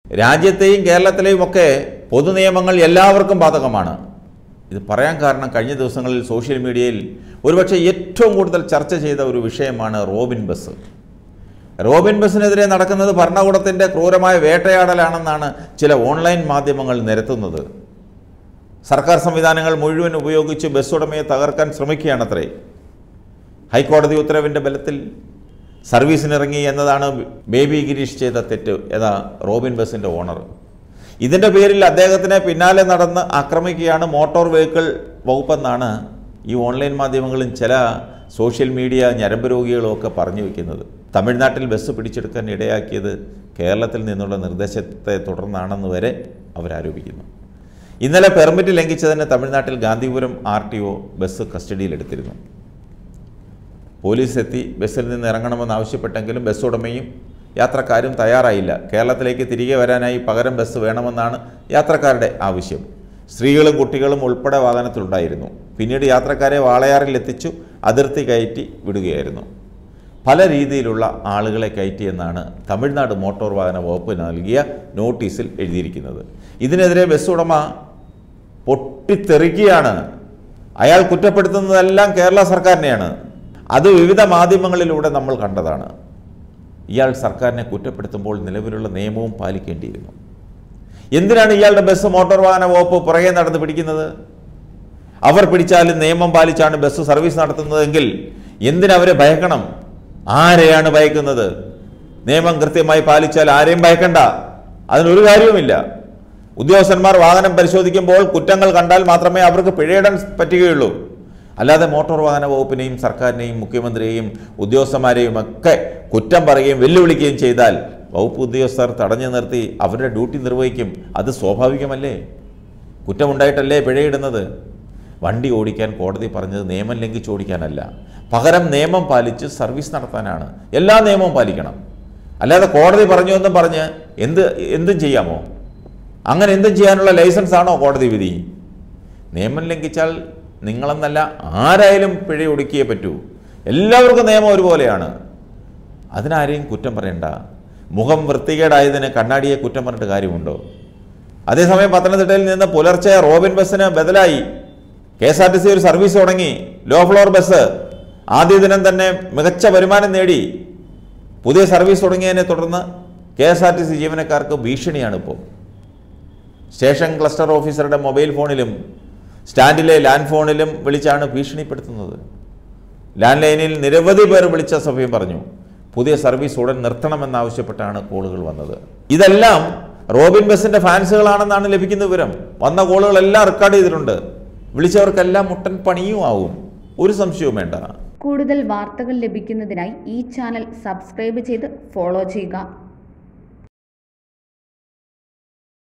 രാജ്യത്തെയും കേരളത്തിലെയും ഒക്കെ പൊതുനിയമങ്ങൾ എല്ലാവർക്കും ബാധകമാണ് ഇത് പറയാൻ കാരണം കഴിഞ്ഞ ദിവസങ്ങളിൽ സോഷ്യൽ മീഡിയയിൽ ഒരുപക്ഷെ ഏറ്റവും കൂടുതൽ ചർച്ച ചെയ്ത ഒരു വിഷയമാണ് റോബിൻ ബസ് റോബിൻ ബസ്സിനെതിരെ നടക്കുന്നത് ഭരണകൂടത്തിൻ്റെ ക്രൂരമായ വേട്ടയാടലാണെന്നാണ് ചില ഓൺലൈൻ മാധ്യമങ്ങൾ നിരത്തുന്നത് സർക്കാർ സംവിധാനങ്ങൾ മുഴുവൻ ഉപയോഗിച്ച് ബസ് ഉടമയെ തകർക്കാൻ ശ്രമിക്കുകയാണത്രേ ഹൈക്കോടതി ഉത്തരവിൻ്റെ ബലത്തിൽ സർവീസിനിറങ്ങി എന്നതാണ് ബേബി ഗിരീഷ് ചെയ്ത തെറ്റ് ഏതാ റോബിൻ ബസിൻ്റെ ഓണർ ഇതിൻ്റെ പേരിൽ അദ്ദേഹത്തിനെ പിന്നാലെ നടന്ന് ആക്രമിക്കുകയാണ് മോട്ടോർ വെഹിക്കിൾ വകുപ്പെന്നാണ് ഈ ഓൺലൈൻ മാധ്യമങ്ങളും ചില സോഷ്യൽ മീഡിയ ഞരമ്പ് രോഗികളും ഒക്കെ പറഞ്ഞു വയ്ക്കുന്നത് തമിഴ്നാട്ടിൽ ബസ് പിടിച്ചെടുക്കാൻ ഇടയാക്കിയത് കേരളത്തിൽ നിന്നുള്ള നിർദ്ദേശത്തെ തുടർന്നാണെന്ന് വരെ അവരാരോപിക്കുന്നു ഇന്നലെ പെർമിറ്റ് ലംഘിച്ചതിന് തമിഴ്നാട്ടിൽ Gandhipuram R T O bus കസ്റ്റഡിയിലെടുത്തിരുന്നു പോലീസ് എത്തി ബസ്സിൽ നിന്ന് ഇറങ്ങണമെന്ന് ആവശ്യപ്പെട്ടെങ്കിലും ബസ് ഉടമയും യാത്രക്കാരും തയ്യാറായില്ല കേരളത്തിലേക്ക് തിരികെ വരാനായി പകരം ബസ് വേണമെന്നാണ് യാത്രക്കാരുടെ ആവശ്യം സ്ത്രീകളും കുട്ടികളും ഉൾപ്പെടെ വാഹനത്തിലുണ്ടായിരുന്നു പിന്നീട് യാത്രക്കാരെ വാളയാറിൽ എത്തിച്ചു അതിർത്തി കയറ്റി വിടുകയായിരുന്നു പല രീതിയിലുള്ള ആളുകളെ കയറ്റിയെന്നാണ് തമിഴ്നാട് മോട്ടോർ വാഹന വകുപ്പ് നൽകിയ നോട്ടീസിൽ എഴുതിയിരിക്കുന്നത് ഇതിനെതിരെ ബസ് ഉടമ പൊട്ടിത്തെറിക്കുകയാണ് അയാൾ കുറ്റപ്പെടുത്തുന്നതെല്ലാം കേരള സർക്കാരിനെയാണ് അത് വിവിധ മാധ്യമങ്ങളിലൂടെ നമ്മൾ കണ്ടതാണ് ഇയാൾ സർക്കാരിനെ കുറ്റപ്പെടുത്തുമ്പോൾ നിലവിലുള്ള നിയമവും പാലിക്കേണ്ടിയിരുന്നു എന്തിനാണ് ഇയാളുടെ ബസ് മോട്ടോർ വാഹന വകുപ്പ് പുറകെ നടന്ന് പിടിക്കുന്നത് അവർ പിടിച്ചാലും നിയമം പാലിച്ചാണ് ബസ് സർവീസ് നടത്തുന്നതെങ്കിൽ എന്തിനവരെ ഭയക്കണം ആരെയാണ് ഭയക്കുന്നത് നിയമം കൃത്യമായി പാലിച്ചാൽ ആരെയും ഭയക്കണ്ട അതിനൊരു കാര്യവുമില്ല ഉദ്യോഗസ്ഥന്മാർ വാഹനം പരിശോധിക്കുമ്പോൾ കുറ്റങ്ങൾ കണ്ടാൽ മാത്രമേ അവർക്ക് പിഴയിടാൻ പറ്റുകയുള്ളൂ അല്ലാതെ മോട്ടോർ വാഹന വകുപ്പിനെയും സർക്കാരിനെയും മുഖ്യമന്ത്രിയെയും ഉദ്യോഗസ്ഥന്മാരെയും ഒക്കെ കുറ്റം പറയുകയും വെല്ലുവിളിക്കുകയും ചെയ്താൽ വകുപ്പ് ഉദ്യോഗസ്ഥർ തടഞ്ഞു നിർത്തി അവരുടെ ഡ്യൂട്ടി നിർവഹിക്കും അത് സ്വാഭാവികമല്ലേ കുറ്റമുണ്ടായിട്ടല്ലേ പിഴയിടുന്നത് വണ്ടി ഓടിക്കാൻ കോടതി പറഞ്ഞത് നിയമം ലംഘിച്ച് ഓടിക്കാനല്ല പകരം നിയമം പാലിച്ച് സർവീസ് നടത്താനാണ് എല്ലാ നിയമവും പാലിക്കണം അല്ലാതെ കോടതി പറഞ്ഞു എന്നും പറഞ്ഞ് എന്ത് എന്തും ചെയ്യാമോ അങ്ങനെ എന്തും ചെയ്യാനുള്ള ലൈസൻസ് ആണോ കോടതി വിധി നിയമം ലംഘിച്ചാൽ നിങ്ങളെന്നല്ല ആരായാലും പിഴ ഒടുക്കിയേ പറ്റൂ എല്ലാവർക്കും നിയമം ഒരുപോലെയാണ് അതിനാരെയും കുറ്റം പറയണ്ട മുഖം വൃത്തികേടായതിന് കണ്ണാടിയെ കുറ്റം പറഞ്ഞിട്ട് കാര്യമുണ്ടോ അതേസമയം പത്തനംതിട്ടയിൽ നിന്ന് പുലർച്ചെ റോബിൻ ബസ്സിന് ബദലായി K S R T C ഒരു സർവീസ് തുടങ്ങി ലോ ഫ്ലോർ ബസ് ആദ്യ ദിനം തന്നെ മികച്ച വരുമാനം നേടി പുതിയ സർവീസ് തുടങ്ങിയതിനെ തുടർന്ന് K S R T C ജീവനക്കാർക്ക് ഭീഷണിയാണ് ഇപ്പോൾ സ്റ്റേഷൻ ക്ലസ്റ്റർ ഓഫീസറുടെ മൊബൈൽ ഫോണിലും സ്റ്റാൻഡിലെ ലാൻഡ് ഫോണിലും വിളിച്ചാണ് ഭീഷണിപ്പെടുത്തുന്നത് ലാൻഡ് ലൈനിൽ നിരവധി പേർ വിളിച്ച സമയം പറഞ്ഞു പുതിയ സർവീസ് ഉടൻ നിർത്തണമെന്നാവശ്യപ്പെട്ടാണ് കോളുകൾ വന്നത് ഇതെല്ലാം റോബിൻ ബസിന്റെ ഫാൻസുകളാണെന്നാണ് ലഭിക്കുന്ന വിവരം വന്ന കോളുകളെല്ലാം റെക്കോർഡ് ചെയ്തിട്ടുണ്ട് വിളിച്ചവർക്കെല്ലാം മുട്ടൻ പണിയും ആവും ഒരു സംശയവും വേണ്ട കൂടുതൽ വാർത്തകൾ ലഭിക്കുന്നതിനായി ഈ ചാനൽ സബ്സ്ക്രൈബ് ചെയ്ത് ഫോളോ ചെയ്യുക